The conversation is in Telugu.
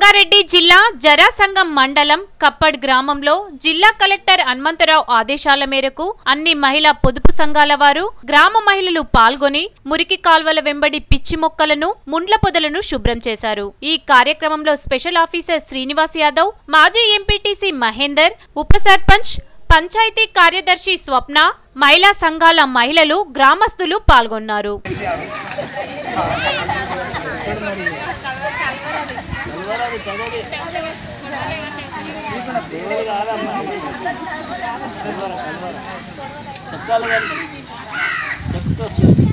రంగారెడ్డి జిల్లా జరాసంగం మండలం కప్పడ్ గ్రామంలో జిల్లా కలెక్టర్ హనుమంతరావు ఆదేశాల మేరకు అన్ని మహిళా పొదుపు సంఘాల వారు గ్రామ మహిళలు పాల్గొని మురికి కాల్వల వెంబడి పిచ్చి మొక్కలను ముండ్ల పొదలను శుభ్రం చేశారు ఈ కార్యక్రమంలో స్పెషల్ ఆఫీసర్ శ్రీనివాస్ యాదవ్ మాజీ ఎంపీటీసీ మహేందర్ ఉప సర్పంచ్ పంచాయతీ కార్యదర్శి స్వప్న మహిళా సంఘాల మహిళలు గ్రామస్తులు పాల్గొన్నారు చెప్తాను కానీ చెప్తా